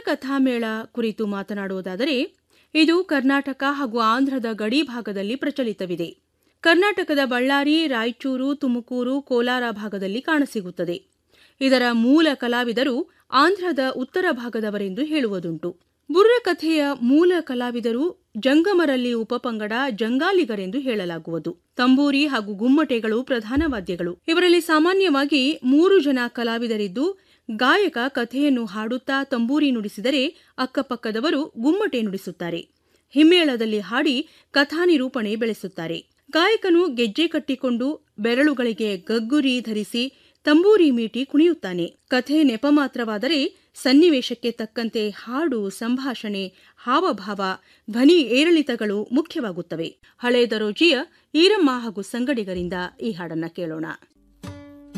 ಬುರ್ರಕಥಾಮೇಳ ಕುರಿತು ಮಾತನಾಡುವುದಾದರೆ ಇದು ಕರ್ನಾಟಕ ಹಾಗೂ ಆಂಧ್ರದ ಗಡಿ ಭಾಗದಲ್ಲಿ ಪ್ರಚಲಿತವಿದೆ ಕರ್ನಾಟಕದ ಬಳ್ಳಾರಿ ರಾಯಚೂರು ತುಮಕೂರು ಕೋಲಾರ ಭಾಗದಲ್ಲಿ ಕಾಣಸಿಗುತ್ತದೆ ಇದರ ಮೂಲ ಕಲಾವಿದರು ಆಂಧ್ರದ ಉತ್ತರ ಭಾಗದವರೆಂದು ಹೇಳುವುದುಂಟು ಬುರ್ರಕಥೆಯ ಮೂಲ ಕಲಾವಿದರು ಜಂಗಮರಲ್ಲಿ ಉಪಪಂಗಡ ಜಂಗಾಲಿಗರೆಂದು ಹೇಳಲಾಗುವುದು ತಂಬೂರಿ ಹಾಗೂ ಗುಮ್ಮಟೆಗಳು ಪ್ರಧಾನ ವಾದ್ಯಗಳು ಇವರಲ್ಲಿ ಸಾಮಾನ್ಯವಾಗಿ ಮೂರು ಜನ ಕಲಾವಿದರಿದ್ದು ಗಾಯಕ ಕಥೆಯನ್ನು ಹಾಡುತ್ತಾ ತಂಬೂರಿ ನುಡಿಸಿದರೆ ಅಕ್ಕಪಕ್ಕದವರು ಗುಮ್ಮಟೆ ನುಡಿಸುತ್ತಾರೆ ಹಿಮ್ಮೇಳದಲ್ಲಿ ಹಾಡಿ ಕಥಾನಿರೂಪಣೆ ಬೆಳೆಸುತ್ತಾರೆ ಗಾಯಕನು ಗೆಜ್ಜೆ ಕಟ್ಟಿಕೊಂಡು ಬೆರಳುಗಳಿಗೆ ಗಗ್ಗುರಿ ಧರಿಸಿ ತಂಬೂರಿ ಮೀಟಿ ಕುಣಿಯುತ್ತಾನೆ ಕಥೆ ನೆಪ ಮಾತ್ರವಾದರೆ ಸನ್ನಿವೇಶಕ್ಕೆ ತಕ್ಕಂತೆ ಹಾಡು ಸಂಭಾಷಣೆ ಹಾವಭಾವ ಧ್ವನಿ ಏರಿಳಿತಗಳು ಮುಖ್ಯವಾಗುತ್ತವೆ ಹಳೆ ದರೋಜಿಯ ಈರಮ್ಮ ಹಾಗೂ ಸಂಗಡಿಗರಿಂದ ಈ ಹಾಡನ್ನ ಕೇಳೋಣ